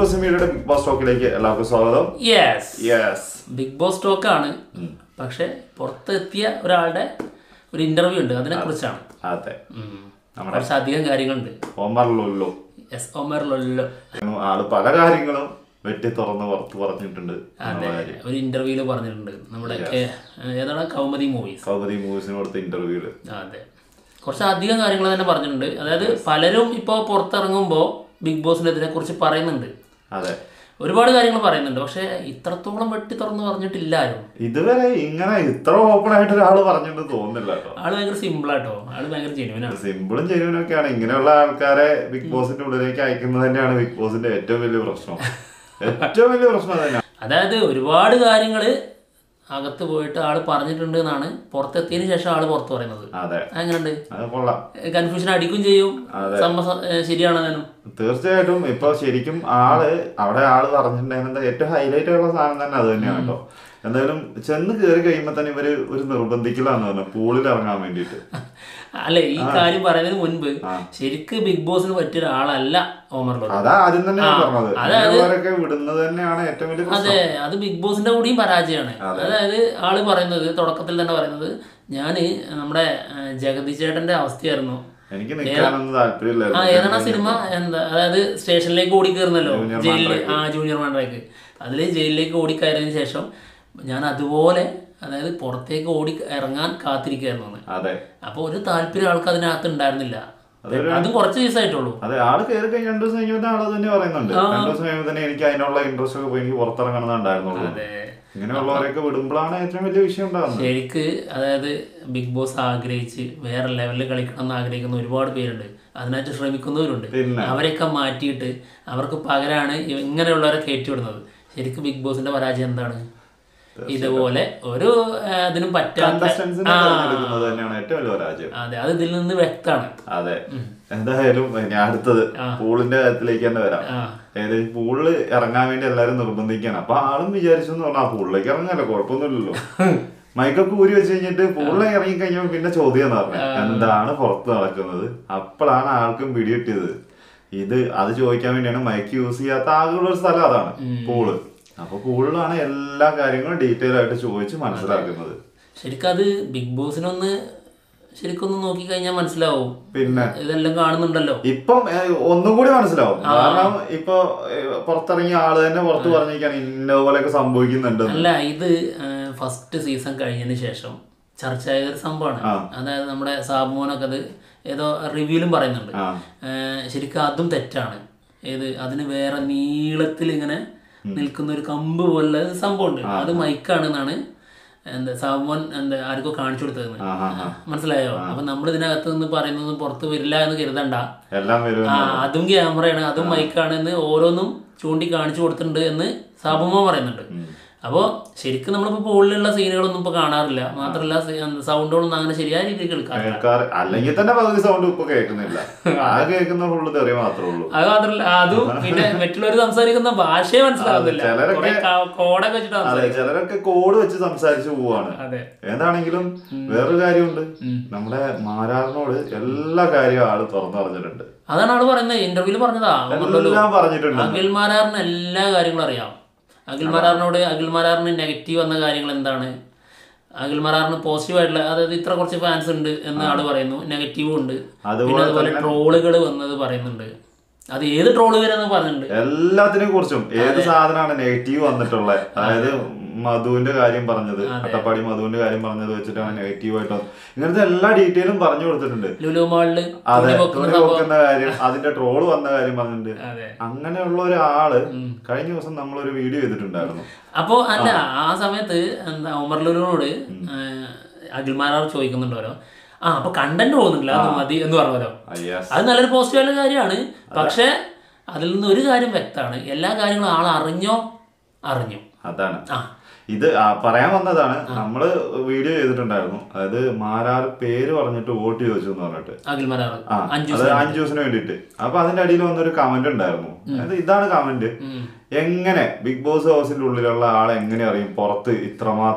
Boss മീഡിയയുടെ big boss ടോക്കിലേക്ക് എല്ലാവർക്കും സ്വാഗതം യെസ് യെസ് ബിഗ് ബോസ് ടോക്കാണ് പക്ഷെ പുറത്തെത്തിയ ഒരാളുടെ ഒരു ഇന്റർവ്യൂ ഉണ്ട് അതിനെ കുറിച്ചാണ് അതെ നമ്മുടെ കുറച്ച് അധികം കാര്യങ്ങളുണ്ട് ഒമർ ലുല്ലു എസ് ഒമർ ലൊല്ലോ ആള് പല കാര്യങ്ങളും വെട്ടി തുറന്ന് പുറത്ത് പറഞ്ഞിട്ടുണ്ട് എന്നുള്ള കാര്യം. ഒരു ഇന്റർവ്യൂല് പറഞ്ഞിട്ടുണ്ട് നമ്മുടെ കെ- ഏതാണ് കൗമുദി മൂവീസ് കൗമുദി മൂവീസിന് കൊടുത്ത ഇന്റർവ്യൂല് അതെ കുറച്ച് അധികം കാര്യങ്ങൾ തന്നെ പറഞ്ഞിട്ടുണ്ട് അതായത് പലരും ഇപ്പോൾ പുറത്തിറങ്ങുമ്പോൾ ബിഗ് ബോസിനെതിരെ കുറിച്ച് പറയുന്നുണ്ട് അതെ ഒരുപാട് കാര്യങ്ങൾ പറയുന്നുണ്ട് പക്ഷെ ഇത്രത്തോളം വെട്ടി തുറന്ന് പറഞ്ഞിട്ടില്ല ആരും ഇതുവരെ ഇങ്ങനെ ഇത്ര ഓപ്പൺ ആയിട്ട് ഒരാള് പറഞ്ഞിട്ട് തോന്നുന്നില്ല കേട്ടോ ആള് ഭയങ്കര സിമ്പിളാട്ടോ ആള് ഭയങ്കര ജെനുവിനാണ് സിമ്പിളും ജെനുവിനൊക്കെയാണ് ഇങ്ങനെയുള്ള ആൾക്കാരെ ബിഗ് ബോസിന്റെ ഉള്ളിലേക്ക് അയക്കുന്നത് തന്നെയാണ് ബിഗ് ബോസിന്റെ ഏറ്റവും വലിയ പ്രശ്നം ഏറ്റവും വലിയ പ്രശ്നം അത് തന്നെയാണ് അതായത് ഒരുപാട് കാര്യങ്ങൾ അകത്ത് പോയിട്ട് ആള് പറഞ്ഞിട്ടുണ്ട് എന്നാണ് പുറത്തെത്തിയതിനു ശേഷം ആള് പുറത്ത് പറയുന്നത് അതെ അങ്ങനെയുണ്ട് അത് കൊള്ളാം കൺഫ്യൂഷൻ അടിക്കും ചെയ്യും സംഭവം ശരിയാണ് താനും തീർച്ചയായിട്ടും ഇപ്പൊ ശരിക്കും ആള് അവിടെ ആള് പറഞ്ഞിട്ടുണ്ടായിരുന്നത് ഏറ്റവും ഹൈലൈറ്റ് ആയിട്ടുള്ള സാധനം തന്നെ അത് തന്നെയാണ് കേട്ടോ എന്തായാലും ചെന്ന് കയറി കഴിയുമ്പോ തന്നെ ഇവര് ഒരു നിർബന്ധിക്കലാന്ന് പറഞ്ഞു പൂളിൽ ഇറങ്ങാൻ വേണ്ടിയിട്ട് അല്ലെ ഈ കാര്യം പറയുന്നതിന് മുൻപ് ശരിക്ക് ബിഗ് ബോസിന് പറ്റിയ ഒരാളല്ല ഓമർ ലോഡ് അതാ ആദ്യം തന്നെ ഞാൻ പറഞ്ഞത് അതായത് ഇങ്ങനെയുള്ളവരൊക്കെ വിടുന്നത് തന്നെയാണ് ഏറ്റവും വലിയ പ്രശ്നം അതെ അത് ബിഗ് ബോസിന്റെ കൂടിയും പരാജയമാണ് അതായത് ആള് പറയുന്നത് തുടക്കത്തിൽ തന്നെ പറയുന്നത് ഞാൻ നമ്മുടെ ആ, ജഗതി ചേട്ടന്റെ അവസ്ഥയായിരുന്നു എനിക്ക് നിൽക്കാനൊന്നും ആ താല്പര്യമില്ലായിരുന്നു ഏതാണ് ആ സിനിമ എന്താ അതായത് സ്റ്റേഷനിലേക്ക് ഓടി കയറുന്നല്ലോ ജയിലിൽ ആ ജൂനിയർ മാൻഡ്രേക്ക് അതിൽ ജയിലിലേക്ക് ഓടി കയറിയതിന് ശേഷം ഞാൻ അതുപോലെ അതായത് പുറത്തേക്ക് ഓടി ഇറങ്ങാൻ കാത്തിരിക്കുകയായിരുന്നു എന്ന്. അതെ അപ്പോൾ ഒരു താല്പര്യം ആൾക്ക് അതിനകത്ത് ഉണ്ടായിരുന്നില്ല അതും കുറച്ച് ദിവസമായിട്ടുള്ളൂ അതെ ആള് കയറി കഴിഞ്ഞ രണ്ടു ദിവസം കഴിഞ്ഞപ്പോൾ ആള് തന്നെ പറയുന്നുണ്ട് രണ്ടു ദിവസം കഴിയുമ്പോൾ തന്നെ എനിക്ക് അതിനുള്ള ഇൻട്രസ്റ്റ് ഒക്കെ പോയി എനിക്ക് പുറത്തിറങ്ങണം ഉണ്ടായിരുന്നുള്ളൂ അതെ ഇങ്ങനെയുള്ളവരൊക്കെ വിടുമ്പോഴാണ് ഏറ്റവും വലിയ വിഷയം ഉണ്ടാകുന്നത് ശരിക്ക് അതായത് ബിഗ് ബോസ് ആഗ്രഹിച്ച് വേറെ ലെവലിൽ കളിക്കണം എന്ന് ആഗ്രഹിക്കുന്ന ഒരുപാട് പേരുണ്ട് അതിനായിട്ട് ശ്രമിക്കുന്നവരുണ്ട് പിന്നെ. അവരെയൊക്കെ മാറ്റിയിട്ട് അവർക്ക് പകരമാണ് ഇങ്ങനെയുള്ളവരെ കയറ്റിവിടുന്നത് ശരിക്കും ബിഗ് ബോസിന്റെ പരാജയം എന്താണ് ഇതുപോലെ ഒരു ആ, അതിനും പറ്റാത്ത കണ്ടസ്റ്റൻസിനെ തിരഞ്ഞെടുക്കുന്നത് തന്നെയാണ് ഏറ്റവും വലിയ പരാജയം അതെ അത് ഇതിൽ നിന്ന് വ്യക്തമാണ് അതെ എന്തായാലും ഞാൻ അടുത്തത് പൂളിന്റെ കാര്യത്തിലേക്ക് തന്നെ വരാം ആ ഏത് പൂളില് ഇറങ്ങാൻ വേണ്ടി എല്ലാരും നിർബന്ധിക്കാണ് അപ്പൊ ആളും വിചാരിച്ചു എന്ന് പറഞ്ഞാൽ പൂളിലേക്ക് ഇറങ്ങാനല്ലോ കുഴപ്പമൊന്നുമില്ലല്ലോ മൈക്കൊക്കെ ഊരി വെച്ച് കഴിഞ്ഞിട്ട് പൂളിലേക്ക് ഇറങ്ങി കഴിഞ്ഞപ്പോൾ പിന്നെ ചോദ്യം എന്ന് പറഞ്ഞു എന്താണ് പുറത്ത് നടക്കുന്നത് അപ്പോഴാണ് ആൾക്കും പിടികിട്ടിയത് ഇത് അത് ചോദിക്കാൻ വേണ്ടിയാണ് മൈക്ക് യൂസ് ചെയ്യാത്ത ആകെയുള്ള ഒരു സ്ഥലം അതാണ് പൂള് അപ്പൊ പൂളിലാണ് എല്ലാ കാര്യങ്ങളും ഡീറ്റെയിൽ ആയിട്ട് ചോദിച്ച് മനസ്സിലാക്കുന്നത് ശരിക്കും അത് ബിഗ് ബോസിനൊന്ന് ശരിക്കൊന്ന് നോക്കിക്കഴിഞ്ഞാൽ മനസ്സിലാവും പിന്നെ ഇതെല്ലാം കാണുന്നുണ്ടല്ലോ ഇപ്പം ഏഹ്, ഒന്നും കൂടി മനസ്സിലാവും കാരണം ഇപ്പൊ ഏഹ്, പുറത്തിറങ്ങിയ ആള് തന്നെ പുറത്ത് പറഞ്ഞിരിക്കാണ് ഇന്ന പോലെയൊക്കെ സംഭവിക്കുന്നുണ്ട് അല്ല ഇത് ഫസ്റ്റ് സീസൺ കഴിഞ്ഞതിന് ശേഷം ചർച്ച ചെയ്ത ഒരു സംഭവമാണ് അതായത് നമ്മുടെ സാബുമോനൊക്കെ അത് ഏതോ റിവ്യൂലും പറയുന്നുണ്ട് ആ. ഏഹ് ശരിക്കും അതും തെറ്റാണ് ഏത് അതിന് വേറെ നീളത്തിൽ ഇങ്ങനെ നിൽക്കുന്ന ഒരു കമ്പ് പോലെ ഒരു സംഭവമുണ്ട് അത് മൈക്കാണെന്നാണ് എന്താ സാബുമോൻ എന്താ ആർക്കോ കാണിച്ചു കൊടുത്തതെന്ന് ആ, ആ, ആ. മനസ്സിലായോ അപ്പൊ നമ്മൾ ഇതിനകത്ത് നിന്ന് പറയുന്നതൊന്നും പുറത്ത് വരില്ല എന്ന് കരുതണ്ട എല്ലാം വരും ആ അതും ക്യാമറയാണ് അതും മൈക്കാണ് എന്ന് ഓരോന്നും ചൂണ്ടി കാണിച്ചു കൊടുത്തിട്ടുണ്ട് എന്ന് സാബുമോ പറയുന്നുണ്ട് അപ്പോൾ ശരിക്കും നമ്മളിപ്പോൾ പൂളിലുള്ള സീനുകളൊന്നും ഇപ്പോൾ കാണാറില്ല മാത്രമല്ല സൗണ്ടുകളൊന്നും അങ്ങനെ ശരിയായ രീതിയിൽ കേൾക്കാറില്ല കേൾക്കാറ് അല്ലെങ്കിൽ തന്നെ പകുതി സൗണ്ട് ഇപ്പൊ കേൾക്കുന്നില്ല ആ കേൾക്കുന്ന ഫുള്ള് തെറിയ മാത്രമേ ഉള്ളൂ അത് മാത്രമല്ല അതും പിന്നെ മറ്റുള്ളവർ സംസാരിക്കുന്ന ഭാഷയെ മനസ്സിലാവുന്നില്ല ചിലരൊക്കെ- കുറെ ക- കോഡൊക്കെ വെച്ചിട്ട് അതെ സംസാരിക്കും ചിലരൊക്കെ കോഡ് വെച്ച് സംസാരിച്ചു പോവാണ് അതെ ഏതാണെങ്കിലും വേറൊരു കാര്യമുണ്ട് നമ്മുടെ മാരാറിനോട് എല്ലാ കാര്യവും ആള് തുറന്നു പറഞ്ഞിട്ടുണ്ട് അതാണ് ആള് പറയുന്നത് ഇന്റർവ്യൂല് പറഞ്ഞതാ എല്ലാം പറഞ്ഞിട്ടുണ്ട് അഖിൽമാരാറിന് എല്ലാ കാര്യങ്ങളും അറിയാം അഖിൽമാരാറിനോട് അഖിൽമാരാറിന് നെഗറ്റീവ് വന്ന കാര്യങ്ങൾ എന്താണ് അഖിൽമാരാറിന് പോസിറ്റീവ് ആയിട്ടുള്ള അതായത് ഇത്ര കുറച്ച് ഫാൻസ് ഉണ്ട് എന്ന് ആള് പറയുന്നു നെഗറ്റീവും ഉണ്ട് പിന്നെ അതുപോലെ ട്രോളുകൾ വന്നത് പറയുന്നുണ്ട് അത് ഏത് ട്രോള് വരെന്ന് പറഞ്ഞിട്ടുണ്ട് എല്ലാത്തിനെ കുറിച്ചും ഏത് സാധനമാണ് നെഗറ്റീവ് വന്നിട്ടുള്ളത് അതായത് മധുവിന്റെ കാര്യം പറഞ്ഞത് അട്ടപ്പാടി മധുവിന്റെ കാര്യം പറഞ്ഞത് വെച്ചിട്ടാണ് നെഗറ്റീവ് ആയിട്ട് വന്നത്. ഇങ്ങനത്തെ എല്ലാ ഡീറ്റെയിലും പറഞ്ഞു കൊടുത്തിട്ടുണ്ട് ലുലു മാളില് അതെ തുണി പൊക്കുന്ന തുണി വെക്കുന്ന കാര്യം അതിന്റെ ട്രോള് വന്ന കാര്യം പറഞ്ഞിട്ടുണ്ട് അതെ അങ്ങനെയുള്ള ഒരാള് കഴിഞ്ഞ ദിവസം നമ്മളൊരു വീഡിയോ ചെയ്തിട്ടുണ്ടായിരുന്നു അപ്പോ അല്ല ആ സമയത്ത് എന്താ ഉമർലൂരിനോട് അഖിൽമാരാർ ചോദിക്കുന്നുണ്ടല്ലോ ആ അപ്പൊ കണ്ടന്റ് പോകുന്നില്ല അത് മതി എന്ന് പറഞ്ഞല്ലോ അയ്യാ അത് നല്ലൊരു പോസിറ്റീവായ കാര്യമാണ് പക്ഷെ അതിൽ നിന്ന് ഒരു കാര്യം വ്യക്തമാണ് എല്ലാ കാര്യങ്ങളും ആൾ അറിഞ്ഞോ അറിഞ്ഞു അതാണ് ആ ഇത് ആ, പറയാൻ വന്നതാണ് നമ്മള് വീഡിയോ ചെയ്തിട്ടുണ്ടായിരുന്നു അതായത് മാരാർ പേര് പറഞ്ഞിട്ട് വോട്ട് ചോദിച്ചു എന്ന് പറഞ്ഞിട്ട് അഖിൽമാരാർ ആ അഞ്ചു അത് അഞ്ചു ദിവസത്തിന് വേണ്ടിയിട്ട് അപ്പൊ അതിന്റെ അടിയിൽ വന്നൊരു കമന്റ് ഉണ്ടായിരുന്നു അതായത് ഇതാണ് കമന്റ് ഉം. എങ്ങനെ ബിഗ് ബോസ് ഹൗസിന്റെ ഉള്ളിലുള്ള ആളെ എങ്ങനെ അറിയും പുറത്ത് ഇത്രമാത്രം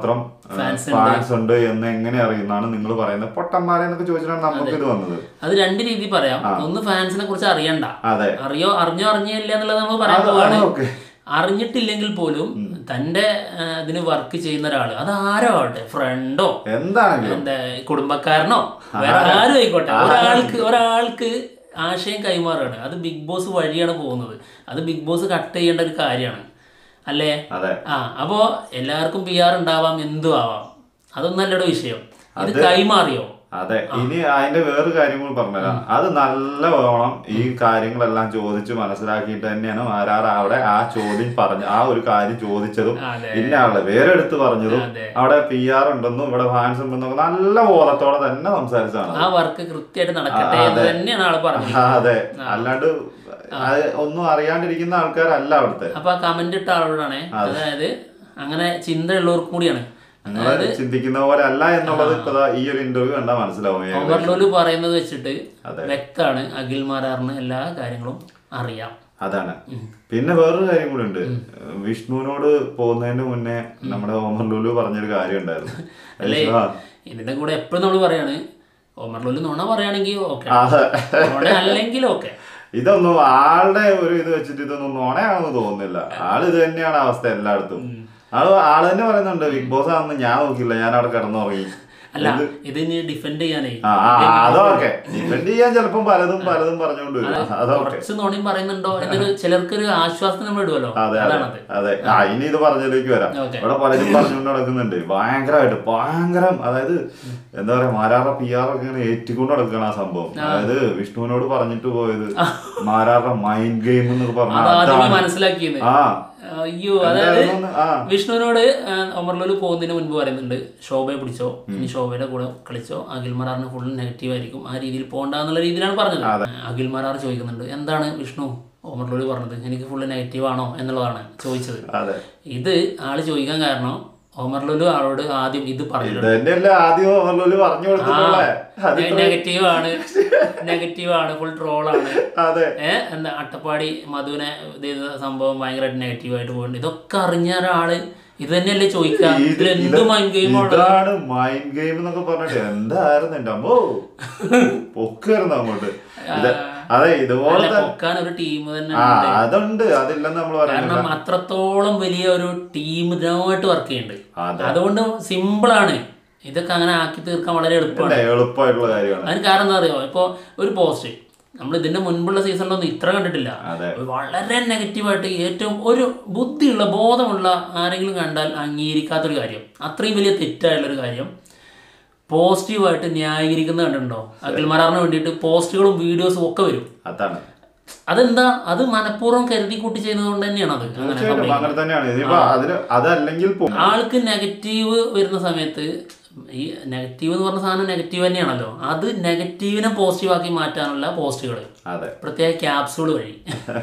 Fans ഫാൻസ് ഉണ്ട് എന്ന് എങ്ങനെ അറിയുന്നതാണ് നിങ്ങൾ പറയുന്നത് പൊട്ടന്മാരെ എന്നൊക്കെ ചോദിച്ചിട്ടാണ് നമുക്ക് ഇത് വന്നത് അത് രണ്ട് രീതി പറയാം ഒന്ന് ഫാൻസിനെ കുറിച്ച് അറിയണ്ട അതെ അറിയോ അറിഞ്ഞോ അറിഞ്ഞില്ല എന്നുള്ളത് നമ്മൾ പറയാൻ അത് പോവാണ് ഓക്കെ അറിഞ്ഞിട്ടില്ലെങ്കിൽ പോലും തന്റെ ആ, ഇതിന് വർക്ക് ചെയ്യുന്ന ഒരാള് അത് ആരോ ആവട്ടെ ഫ്രണ്ടോ എന്താണെങ്കിലും എന്താ കുടുംബക്കാരനോ വേറെ ആരും ആയിക്കോട്ടെ ഒരാൾക്ക് ഒരാൾക്ക് ആശയം കൈമാറുകയാണ് അത് ബിഗ് ബോസ് വഴിയാണ് പോകുന്നത് അത് ബിഗ് ബോസ് കട്ട് ചെയ്യേണ്ട ഒരു കാര്യമാണ് അല്ലേ അതെ ആ അപ്പോ എല്ലാവർക്കും പി ആർ ഉണ്ടാവാം എന്തും ആവാം അതൊന്നല്ലടോ വിഷയം ഇത് കൈമാറിയോ അതെ ഇനി അതിന്റെ വേറൊരു കാര്യം കൂടി പറഞ്ഞുതരാം അത് നല്ലവണ്ണം ഈ കാര്യങ്ങളെല്ലാം ചോദിച്ച് മനസ്സിലാക്കിയിട്ട് തന്നെയാണ് ആരാർ അവിടെ ആ ചോദ്യം പറഞ്ഞ ആ ഒരു കാര്യം ചോദിച്ചതും അതെ. ഇന്ന ആളെ വേറെ എടുത്ത് പറഞ്ഞതും അതെ. അവിടെ പി ആർ ഉണ്ടെന്നും ഇവിടെ ഫാൻസ് ഉണ്ടെന്നും ഒക്കെ നല്ല ബോധത്തോടെ തന്നെ സംസാരിച്ചതാണ് ആ വർക്ക് കൃത്യമായിട്ട് നടക്കട്ടെ എന്ന് തന്നെയാണ് ആള് പറഞ്ഞത് ആ, അതെ അല്ലാണ്ട് അത് ഒന്നും അറിയാണ്ടിരിക്കുന്ന ആൾക്കാരല്ല അവിടുത്തെ അപ്പൊ ആ കമന്റ് ഇട്ട ആളോടാണ് അതായത് അങ്ങനെ ചിന്തയുള്ളവർക്കും കൂടിയാണ് നിങ്ങൾ ചിന്തിക്കുന്ന പോലെ അല്ല എന്നുള്ളത് ഇപ്പൊ ദാ ഈ ഒരു ഇന്റർവ്യൂ കണ്ടാൽ മനസ്സിലാവും ഏകദേശം. ഓവർലോഡ് പറയുന്നത് വെച്ചിട്ട് അതെ. വ്യക്തമാണ് അഖിൽ മാരാറിന് എല്ലാ കാര്യങ്ങളും അറിയാം അതാണ് പിന്നെ വേറൊരു കാര്യം കൂടി ഉണ്ട് വിഷ്ണുവിനോട് പോകുന്നതിന് മുന്നേ നമ്മുടെ ഓമർ ലുലു പറഞ്ഞൊരു കാര്യം ഉണ്ടായിരുന്നു അല്ലേ ആ, ഇതിന്റെ കൂടെ എപ്പോഴും നമ്മൾ പറയാണ് ഓമർലോല് നുണ പറയുകയാണെങ്കിൽ ഓക്കെ അതെ നുണ അല്ലെങ്കിൽ ഓക്കെ ഇതൊന്നും ആളുടെ ഒരു ഇത് വെച്ചിട്ട് ഇതൊന്നും നുണയാണെന്ന് തോന്നുന്നില്ല ആള് ഇത് തന്നെയാണ് അവസ്ഥ എല്ലായിടത്തും ആള് ആള് തന്നെ പറയുന്നുണ്ട് ബിഗ് ബോസ് ആണെന്ന് ഞാൻ നോക്കില്ല ഞാൻ അവിടെ കിടന്നുറങ്ങി അല്ല ഇത് ഇനി ഡിഫെൻഡ് ചെയ്യാനേ ആ ആ, അതൊക്കെ ഡിപെൻഡ് ചെയ്യാൻ ചിലപ്പം പലതും പലതും പറഞ്ഞുകൊണ്ട് വരും അതൊക്കെ കുറച്ച് നുണയും പറയുന്നുണ്ടോ എന്നൊരു ചിലർക്കൊരു ആശ്വാസം നമ്മൾ ഇടുമല്ലോ അതെ അതെ അതാണത് അതെ ആ ഇനി ഇത് പറഞ്ഞതിലേക്ക് വരാം ഓക്കെ ഇവിടെ പലരും പറഞ്ഞുകൊണ്ട് നടക്കുന്നുണ്ട് ഭയങ്കരമായിട്ട് ഭയങ്കരം അതായത് എന്താ പറയാ മാരാറ പി ആർ ഒക്കെ ഇങ്ങനെ ഏറ്റിക്കൊണ്ട് നടക്കുകയാണ് ആ സംഭവം അതായത് വിഷ്ണുവിനോട് പറഞ്ഞിട്ട് പോയത് മാരാറ മൈൻഡ് ഗെയിം എന്നൊക്കെ പറഞ്ഞു അതാദ്യമേ അതാണ്. മനസ്സിലാക്കിയത് ആ അയ്യോ അതായത് എന്തായിരുന്നു ആ വിഷ്ണുവിനോട് ഒമർലോല് പോകുന്നതിന് മുൻപ് പറയുന്നുണ്ട് ശോഭയെ പിടിച്ചോ ഇനി ശോഭയുടെ കൂടെ കളിച്ചോ അഖിൽ മറാറിന് ഫുൾ നെഗറ്റീവ് ആയിരിക്കും ആ രീതിയിൽ പോകണ്ട എന്നുള്ള രീതിയിലാണ് പറഞ്ഞത് അഖിൽ മറാർ ചോദിക്കുന്നുണ്ട് എന്താണ് വിഷ്ണു ഓമർലോല് പറഞ്ഞത് എനിക്ക് ഫുള്ള് നെഗറ്റീവ് ആണോ എന്നുള്ളതാണ് ചോദിച്ചത് അതെ ഇത് ആള് ചോദിക്കാൻ കാരണം ഓമർലോല് ആളോട് ആദ്യം ഇത് പറഞ്ഞു ഇത് തന്നെയല്ലേ ആദ്യം ഓവർലോല് പറഞ്ഞു കൊടുത്തിട്ടുള്ളേ അത് നെഗറ്റീവ് ആണ് നെഗറ്റീവ് ആണ് ഫുൾ ട്രോളാണ് അതെ ഏഹ് എന്താ അട്ടപ്പാടി മധുവിനെ ഇത് ചെയ്ത സംഭവം ഭയങ്കരമായിട്ട് നെഗറ്റീവ് ആയിട്ട് പോകുന്നുണ്ട് ഇതൊക്കെ അറിഞ്ഞ ഒരാള് ഇത് തന്നെയല്ലേ ചോദിക്കുക ഇത് ഇതിൽ എന്ത് മൈൻഡ് ഗെയിം ഇതാണ് മൈൻഡ് ഗെയിം എന്നൊക്കെ പറഞ്ഞിട്ട് എന്തായിരുന്നു എന്റെ അമ്മോ പൊക്കായിരുന്നു അങ്ങോട്ട് ഇത് അതെ ഇതുപോലെ തന്നെ പൊക്കാൻ ഒരു ടീം തന്നെ ആ അതുണ്ട് അതില്ലെന്ന് നമ്മൾ പറയുന്നില്ല കാരണം അത്രത്തോളം വലിയ ഒരു ടീം ഇതിനായിട്ട് വർക്ക് ചെയ്യുന്നുണ്ട് അതെ. അതുകൊണ്ട് സിമ്പിളാണ് ഇതൊക്കെ അങ്ങനെ ആക്കി തീർക്കാൻ വളരെ എളുപ്പമാണ് അല്ലേ, എളുപ്പമായിട്ടുള്ള കാര്യമാണ് അതിന് കാരണം എന്താ അറിയോ ഇപ്പോൾ ഒരു പോസ്റ്റ് നമ്മൾ ഇതിന്റെ മുൻപുള്ള സീസണിലൊന്നും ഇത്ര കണ്ടിട്ടില്ല അതെ വളരെ നെഗറ്റീവായിട്ട് ഏറ്റവും ഒരു ബുദ്ധിയുള്ള ബോധമുള്ള ആരെങ്കിലും കണ്ടാൽ അംഗീകരിക്കാത്തൊരു കാര്യം അത്രയും വലിയ തെറ്റായുള്ളൊരു കാര്യം പോസിറ്റീവായിട്ട് ന്യായീകരിക്കുന്നത് കണ്ടിട്ടുണ്ടോ അഖിൽ മറാറിന് വേണ്ടിയിട്ട് പോസ്റ്റുകളും വീഡിയോസും ഒക്കെ വരും അതാണ് അതെന്താ അത് മനഃപൂർവ്വം കരുതി കൂട്ടി ചെയ്യുന്നത് കൊണ്ട് തന്നെയാണ് അത് അങ്ങനെ തീർച്ചയായിട്ടും അങ്ങനെ തന്നെയാണ് ഇതിപ്പോ അതിന് അതല്ലെങ്കിൽ പോ- ആൾക്ക് നെഗറ്റീവ് വരുന്ന സമയത്ത് ഈ നെഗറ്റീവ് എന്ന് പറഞ്ഞ സാധനം നെഗറ്റീവ് തന്നെയാണല്ലോ അത് നെഗറ്റീവിനെ പോസിറ്റീവ് ആക്കി മാറ്റാനുള്ള പോസ്റ്റുകൾ അതെ പ്രത്യേക ക്യാപ്സുകൾ വഴി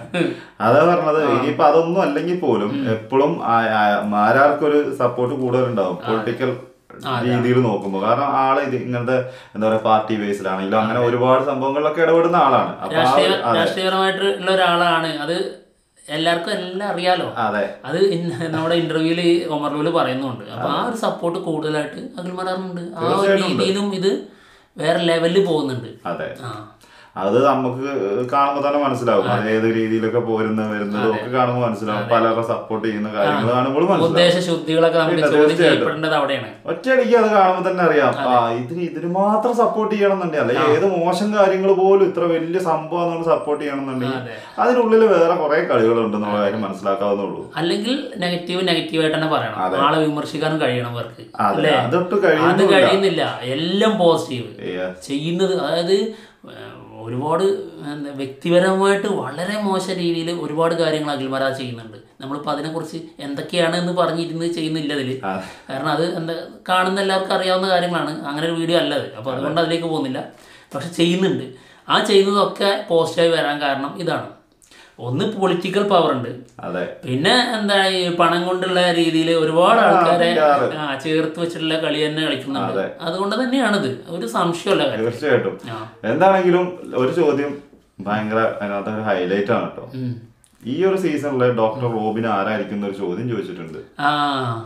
അതാ പറഞ്ഞത് ഇനിയിപ്പോ അതൊന്നും അല്ലെങ്കിൽ പോലും എപ്പോഴും ആരാർക്കൊരു സപ്പോർട്ട് കൂടുതലുണ്ടാവും പൊളിറ്റിക്കൽ രീതിയിൽ നോക്കുമ്പോൾ കാരണം ആള് ഇത് ഇങ്ങനത്തെ എന്താ പറയാ പാർട്ടി ബേസിലാണെങ്കിലും അങ്ങനെ ഒരുപാട് സംഭവങ്ങളിലൊക്കെ ഇടപെടുന്ന ആളാണ് അപ്പൊ ആ രാഷ്ട്രീയ ഒരു- അതെ രാഷ്ട്രീയപരമായിട്ടുള്ള ഒരാളാണ് അത് എല്ലാവർക്കും എല്ലാം അറിയാലോ അതെ അത് ഇൻ- നമ്മുടെ ഇന്റർവ്യൂവിൽ ഒമർലൂല് പറയുന്നുണ്ട് അപ്പൊ ആ ഒരു സപ്പോർട്ട് കൂടുതലായിട്ട് അഖിൽ മലർന്നുണ്ട് ആ ഒരു രീതിയിലും ഇത് വേറെ ലെവലിൽ പോകുന്നുണ്ട് അതെ ആ അത് നമുക്ക് കാണുമ്പോൾ തന്നെ മനസ്സിലാവും അത് ഏത് രീതിയിലൊക്കെ പോരുന്ന വരുന്നതും ഒക്കെ കാണുമ്പോൾ മനസ്സിലാവും പലരുടെ സപ്പോർട്ട് ചെയ്യുന്ന കാര്യങ്ങൾ കാണുമ്പോൾ മനസ്സിലാവും ഉദ്ദേശ ശുദ്ധികളൊക്കെ നമുക്ക് പിന്നെ ചോദ്യം തീർച്ചയായിട്ടും. ചെയ്യപ്പെടേണ്ടത് അവിടെയാണ് ഒറ്റയടിക്ക് അത് കാണുമ്പോൾ തന്നെ അറിയാം ആ ഇതിന് ഇതിന് മാത്രം സപ്പോർട്ട് ചെയ്യണമെന്നുണ്ടെങ്കിൽ അല്ലെ ഏത് മോശം കാര്യങ്ങൾ പോലും ഇത്ര വലിയ സംഭവം നമ്മൾ സപ്പോർട്ട് ചെയ്യണമെന്നുണ്ടെങ്കിൽ അതെ. അതിനുള്ളിൽ വേറെ കുറെ കളികളുണ്ടെന്നുള്ള കാര്യം മനസ്സിലാക്കാവുന്നുള്ളൂ അല്ലെങ്കിൽ നെഗറ്റീവ് നെഗറ്റീവ് ആയിട്ട് തന്നെ പറയണം ആളെ വിമർശിക്കാനും കഴിയണം അവർക്ക് അതെ അല്ലേ അതൊട്ട് അത് കഴിയുന്നില്ല കഴിയുന്നില്ല എല്ലാം പോസിറ്റീവ് Yes. ചെയ്യുന്നത് അതായത് ഏഹ്, ഒരുപാട് എന്താ വ്യക്തിപരമായിട്ട് വളരെ മോശം രീതിയിൽ ഒരുപാട് കാര്യങ്ങൾ അഖിൽമാരാ ചെയ്യുന്നുണ്ട് നമ്മളിപ്പോൾ അതിനെക്കുറിച്ച് എന്തൊക്കെയാണ് എന്ന് പറഞ്ഞിരുന്ന് ചെയ്യുന്നില്ല അതിൽ അതെ. കാരണം അത് എന്താ കാണുന്ന എല്ലാവർക്കും അറിയാവുന്ന കാര്യങ്ങളാണ് അങ്ങനെ ഒരു വീഡിയോ അല്ലത് അപ്പോൾ അതുകൊണ്ട് അതിലേക്ക് പോകുന്നില്ല പക്ഷെ ചെയ്യുന്നുണ്ട് ആ ചെയ്യുന്നതൊക്കെ പോസിറ്റീവായി വരാൻ കാരണം ഇതാണ് ഒന്ന് പൊളിറ്റിക്കൽ പവർ ഉണ്ട് അതെ പിന്നെ എന്താ ഈ പണം കൊണ്ടുള്ള രീതിയിൽ ഒരുപാട് ആൾക്കാരെ PR. ആ, ചേർത്ത് വെച്ചിട്ടുള്ള കളി തന്നെ കളിക്കുന്നുണ്ട് അതുകൊണ്ട് തന്നെയാണിത് ഒരു സംശയമല്ല കാര്യം തീർച്ചയായിട്ടും ആ. എന്താണെങ്കിലും ഒരു ചോദ്യം ഭയങ്കര അതിനകത്ത് ഒരു ഹൈലൈറ്റ് ആണ് കേട്ടോ ഉം. ഈ ഒരു സീസണിലെ ഡോക്ടർ റോബിൻ ആരായിരിക്കും എന്നൊരു ചോദ്യം ചോദിച്ചിട്ടുണ്ട് ആ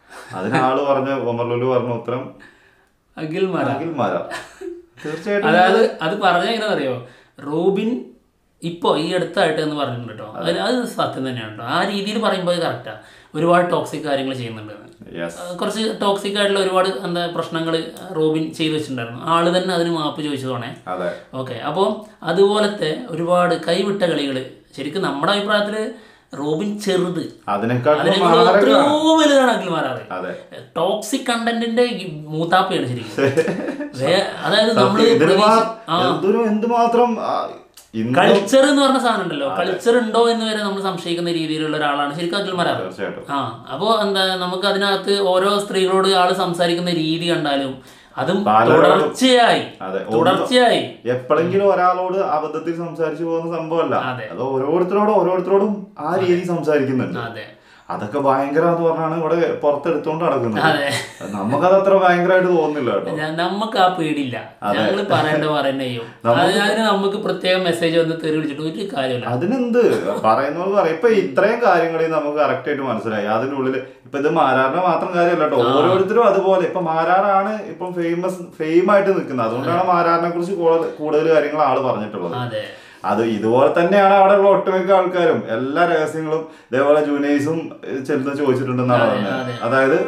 അതിന് ആള് പറഞ്ഞ ഒമർലുലു പറഞ്ഞ ഉത്തരം അഖിൽ മാരാർ അഖിൽ മാരാർ തീർച്ചയായിട്ടും അതായത് അത് പറഞ്ഞ എങ്ങനെ അറിയോ റോബിൻ ഇപ്പോൾ ഈ അടുത്തായിട്ട് എന്ന് പറഞ്ഞിട്ടുണ്ട് കേട്ടോ അത് അത് സത്യം തന്നെയാണ് കേട്ടോ ആ രീതിയിൽ പറയുമ്പോൾ അത് കറക്റ്റാണ് ഒരുപാട് ടോക്സിക് കാര്യങ്ങൾ ചെയ്യുന്നുണ്ട് യെസ് ആ, കുറച്ച് ടോക്സിക് ആയിട്ടുള്ള ഒരുപാട് എന്താ പ്രശ്നങ്ങൾ റോബിൻ ചെയ്തു വെച്ചിട്ടുണ്ടായിരുന്നു ആള് തന്നെ അതിന് മാപ്പ് ചോദിച്ചതോണേ അതെ ഓക്കെ അപ്പോൾ അതുപോലത്തെ ഒരുപാട് കൈവിട്ട കളികൾ ശരിക്കും നമ്മുടെ അഭിപ്രായത്തിൽ റോബിൻ ചെറുത് അതിനേക്കാളും അതിനേക്കാൾ മാരക എത്രയോ വലുതാണ് അഖിൽ മാരാറ് അതെ ടോക്സിക് കണ്ടന്റിന്റെ മൂത്താപ്പയാണ് ശരിക്കും വേ- അതായത് നമ്മള് ഇതിന് പ്രതീക്ഷ- മാ- എന്തൊരു എന്തുമാത്രം ആ, ഇന്ന് കൾച്ചർ എന്ന് പറഞ്ഞ സാധനം ഉണ്ടല്ലോ കൾച്ചർ ഉണ്ടോ എന്ന് വരെ നമ്മൾ സംശയിക്കുന്ന രീതിയിലുള്ള ഒരാളാണ് ശരിക്കും അഖിൽ മരാർ തീർച്ചയായിട്ടും ആ അപ്പോൾ എന്താ നമുക്ക് അതിനകത്ത് ഓരോ സ്ത്രീകളോട് ആള് സംസാരിക്കുന്ന രീതി കണ്ടാലും അതും പലരോടും- തുടർച്ചയായി അതെ തുടർച്ചയായി എപ്പോഴെങ്കിലും ഒരാളോട് അബദ്ധത്തിൽ സംസാരിച്ചു പോകുന്ന സംഭവമല്ല അതെ. അത് ഓരോരുത്തരോടും ഓരോരുത്തരോടും ആ രീതി സംസാരിക്കുന്നുണ്ട് അതെ അതൊക്കെ ഭയങ്കര എന്ന് പറഞ്ഞാണ് ഇവിടെ പുറത്തെടുത്തോണ്ട് നടക്കുന്നത് അതെ നമുക്കത് അത്ര ഭയങ്കരമായിട്ട് തോന്നുന്നില്ല കേട്ടോ ഞാൻ- നമുക്ക് ആ പേടിയില്ല ഞങ്ങൾ പറയേണ്ട പറയേണ്ട ചെയ്യും അത് അതിന് നമുക്ക് പ്രത്യേക മെസ്സേജ് വന്ന് തെറി വിളിച്ചിട്ട് ഒരു കാര്യമില്ല അതിനെന്ത് പറയുന്നത് പറയാം ഇപ്പൊ ഇത്രയും കാര്യങ്ങളിൽ നമുക്ക് കറക്റ്റ് ആയിട്ട് മനസ്സിലായി അതിനുള്ളിൽ ഇപ്പൊ ഇത് മാരാറിന്റെ മാത്രം കാര്യമല്ല കേട്ടോ ഓരോരുത്തരും അതുപോലെ ഇപ്പൊ മാരാറാണ് ഇപ്പം ഫേമസ് ഫെയിം ആയിട്ട് നിൽക്കുന്നത് അതുകൊണ്ടാണ് മാരാറിനെ കുറിച്ച് കൂടുതൽ കൂടുതൽ കാര്യങ്ങൾ ആള് പറഞ്ഞിട്ടുള്ളത് അതെ അത് ഇതുപോലെ തന്നെയാണ് അവിടെയുള്ള ഒട്ടുമിക്ക ആൾക്കാരും എല്ലാ രഹസ്യങ്ങളും ഇതേപോലെ ജൂനിയേഴ്സും ഏഹ്, ചെന്ന് ചോദിച്ചിട്ടുണ്ടെന്നാണ് പറഞ്ഞത് അതായത്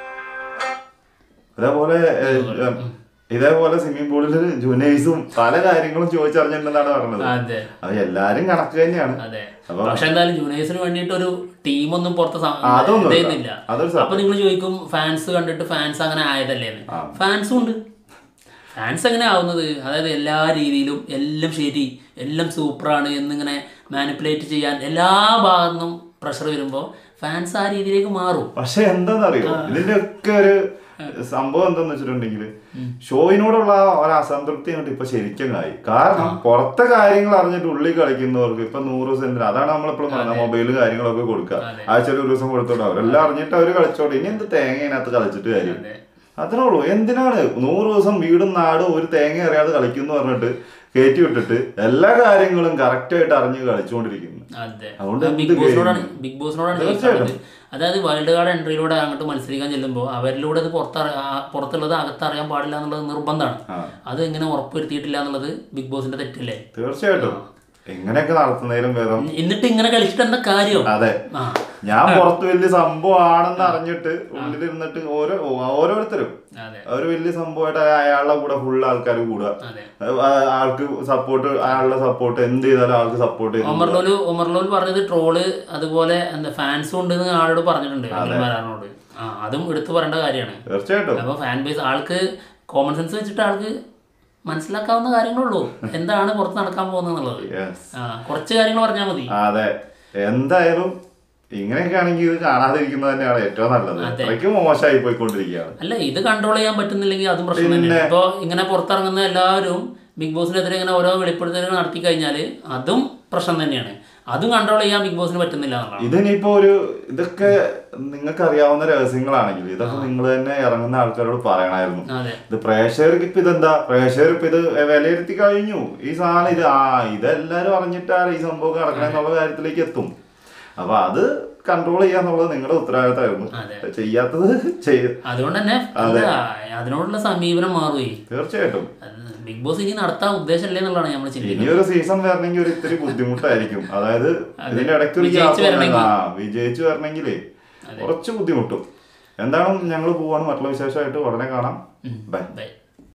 ഇതേപോലെ ഏഹ്, ഇതേപോലെ സ്വിമ്മിംഗ് പൂളിൽ ജൂനിയേഴ്സും പല കാര്യങ്ങളും ചോദിച്ചറിഞ്ഞിട്ടുണ്ടെന്നാണ് പറഞ്ഞത് അതെ അത് എല്ലാരും കണക്ക് തന്നെയാണ് അതെ അപ്പൊ- പക്ഷെ എന്തായാലും ജൂനിയേഴ്സിന് വേണ്ടിയിട്ട് ഒരു ടീമൊന്നും പുറത്ത് സ- അതൊന്നുമില്ല. ഇതേന്നില്ല അതൊരു സത്യം. അപ്പൊ നിങ്ങൾ ചോദിക്കും ഫാൻസ് കണ്ടിട്ട് ഫാൻസ് അങ്ങനെ ആയതല്ലേ എന്ന് ഫാൻസും ഉണ്ട് ഫാൻസ് എങ്ങനെ ആവുന്നത് അതായത് എല്ലാ രീതിയിലും എല്ലാം ശരി എല്ലാം സൂപ്പറാണ് എന്നിങ്ങനെ മാനിപ്പുലേറ്റ് ചെയ്യാൻ എല്ലാ ഭാഗത്തു നിന്നും പ്രഷർ വരുമ്പോൾ ഫാൻസ് ആ രീതിയിലേക്ക് മാറും പക്ഷെ എന്താണെന്നറിയോ ഇതിന്റെ ഒക്കെ ഒരു സംഭവം എന്താന്ന് വെച്ചിട്ടുണ്ടെങ്കിൽ ഷോയിനോടുള്ള ആ ഒരു അസംതൃപ്തി അങ്ങോട്ട് ഇപ്പൊ ശരിക്കും ആയി കാരണം പുറത്തെ കാര്യങ്ങൾ അറിഞ്ഞിട്ട് ഉള്ളിൽ കളിക്കുന്നവർക്ക് ഇപ്പൊ നൂറ് ദിവസം എന്തിനാ അതാണ് നമ്മളെപ്പോഴും പറഞ്ഞത് മൊബൈല് കാര്യങ്ങളൊക്കെ കൊടുക്കുക ആഴ്ചയിൽ ഒരു ദിവസം കൊടുത്തോട്ടെ അവരെല്ലാം അറിഞ്ഞിട്ട് അവര് കളിച്ചോട്ടെ ഇനി എന്ത് തേങ്ങ ഇതിനകത്ത് കളിച്ചിട്ട് കാര്യം അതെ അത്രേ ഉള്ളൂ എന്തിനാണ് നൂറ് ദിവസം വീടും നാടും ഒരു തേങ്ങ അറിയാതെ കളിക്കുന്നു പറഞ്ഞിട്ട് കയറ്റി വിട്ടിട്ട് എല്ലാ കാര്യങ്ങളും കറക്റ്റ് ആയിട്ട് അറിഞ്ഞ് കളിച്ചുകൊണ്ടിരിക്കുന്നു അതെ അതുകൊണ്ട് ബിഗ് എന്ത് ബോസിനോടാണ് ബിഗ് ബോസിനോടാണ് ചോദിക്കുന്നത് അതായത് വൈൽഡ് കാർഡ് എൻട്രിയിലൂടെ അങ്ങോട്ട് മത്സരിക്കാൻ ചെല്ലുമ്പോൾ അവരിലൂടെ അത് പുറത്ത് പുറത്തുള്ളത് അകത്തറിയാൻ പാടില്ല എന്നുള്ളത് നിർബന്ധമാണ് ആ. അത് എങ്ങനെ ഉറപ്പുവരുത്തിയിട്ടില്ല എന്നുള്ളത് ബിഗ് ബോസിന്റെ തെറ്റല്ലേ തീർച്ചയായിട്ടും എങ്ങനെയൊക്കെ നടത്തുന്നതിലും ഭേദം എന്നിട്ട് ഇങ്ങനെ കളിച്ചിട്ട് എന്താ കാര്യം അതെ ആ ഞാൻ പുറത്ത് വലിയ സംഭവമാണെന്ന് അറിഞ്ഞിട്ട് ഉള്ളിലിരുന്നിട്ട് ഓരോ ഓരോരുത്തരും അതെ ഒരു വലിയ സംഭവമായിട്ട് അയാളുടെ കൂടെ ഫുൾ ആൾക്കാർ കൂടുക അതെ ആ- ആൾക്ക് സപ്പോർട്ട് അയാളുടെ സപ്പോർട്ട് എന്ത് ചെയ്താലും ആൾക്ക് സപ്പോർട്ട് ചെയ്തു ഒമർലോല് ഒമർലോൽ പറഞ്ഞത് ട്രോള് അതുപോലെ എന്താ ഫാൻസും ഉണ്ടെന്ന് ആളോട് പറഞ്ഞിട്ടുണ്ട് അഖിൽമാരാറിനോട് ആ അതും എടുത്തു പറയേണ്ട കാര്യമാണ് തീർച്ചയായിട്ടും അപ്പോൾ ഫാൻ ബേസ് ആൾക്ക് കോമൺ സെൻസ് വെച്ചിട്ട് ആൾക്ക് മനസ്സിലാക്കാവുന്ന കാര്യങ്ങളുള്ളൂ എന്താണ് പുറത്ത് നടക്കാൻ പോകുന്നത് എന്നുള്ളത് യെസ് ആ കുറച്ച് കാര്യങ്ങൾ പറഞ്ഞാൽ മതി അതെ എന്തായാലും ഇങ്ങനെയൊക്കെ ആണെങ്കിൽ ഇത് കാണാതിരിക്കുന്നത് തന്നെയാണ് ഏറ്റവും നല്ലത് അത്രയ്ക്ക് മോശമായി പോയിക്കൊണ്ടിരിക്കുകയാണ് അല്ല ഇത് കൺട്രോൾ ചെയ്യാൻ പറ്റുന്നില്ലെങ്കിൽ അതും പ്രശ്നം തന്നെയാണ് ഇപ്പോൾ ഇങ്ങനെ പുറത്തിറങ്ങുന്ന എല്ലാവരും ബിഗ് ബോസിനെതിരെ ഇങ്ങനെ ഓരോ വെളിപ്പെടുത്തലുകൾ നടത്തി കഴിഞ്ഞാൽ അതും പ്രശ്നം തന്നെയാണ് അതും കൺട്രോൾ ചെയ്യാൻ ബിഗ് ബോസിന് പറ്റുന്നില്ല എന്നുള്ളതാണ് ഇതിനിപ്പോ ഒരു ഇതൊക്കെ നിങ്ങൾക്ക് അറിയാവുന്ന രഹസ്യങ്ങളാണെങ്കിൽ ഇതൊക്കെ നിങ്ങൾ തന്നെ ഇറങ്ങുന്ന ആൾക്കാരോട് പറയണമായിരുന്നു അതെ ഇത് പ്രേക്ഷകർക്ക് ഇപ്പൊ ഇതെന്താ പ്രേക്ഷകർ ഇപ്പൊ ഇത് വിലയിരുത്തി കഴിഞ്ഞു ഈ സാധനം ഇത് ആ ഇതെല്ലാരും അറിഞ്ഞിട്ടാണ് ഈ സംഭവം നടക്കണേ എന്നുള്ള കാര്യത്തിലേക്ക് എത്തും അപ്പൊ അത് കൺട്രോൾ ചെയ്യാന്നുള്ളത് നിങ്ങളുടെ ഉത്തരവാദിത്തമായിരുന്നു അതെ. ചെയ്യാത്തത് ചെയ്യ അതുകൊണ്ട് തന്നെ എന്താ അതിനോടുള്ള സമീപനം മാറുകയെ തീർച്ചയായിട്ടും അത് ബിഗ് ബോസ് ഇനി നടത്താൻ ഉദ്ദേശമല്ലേ എന്നുള്ളതാണ് നമ്മൾ ചിന്തിക്കുന്നത് ഇനി ഒരു സീസൺ വരണമെങ്കിൽ ഒരു ഇത്തിരി ബുദ്ധിമുട്ടായിരിക്കും അതായത് ഇതിന്റെ ഇടയ്ക്ക് ഒരു വിജയിച്ച് ഗ്യാപ്പ് വരണമെങ്കിൽ. ആ വിജയിച്ചു വരണമെങ്കിലേ കുറച്ച് ബുദ്ധിമുട്ടും എന്താണ് ഞങ്ങൾ പോവാണ് മറ്റുള്ള വിശേഷമായിട്ട് ഉടനെ കാണാം ബൈ ബൈ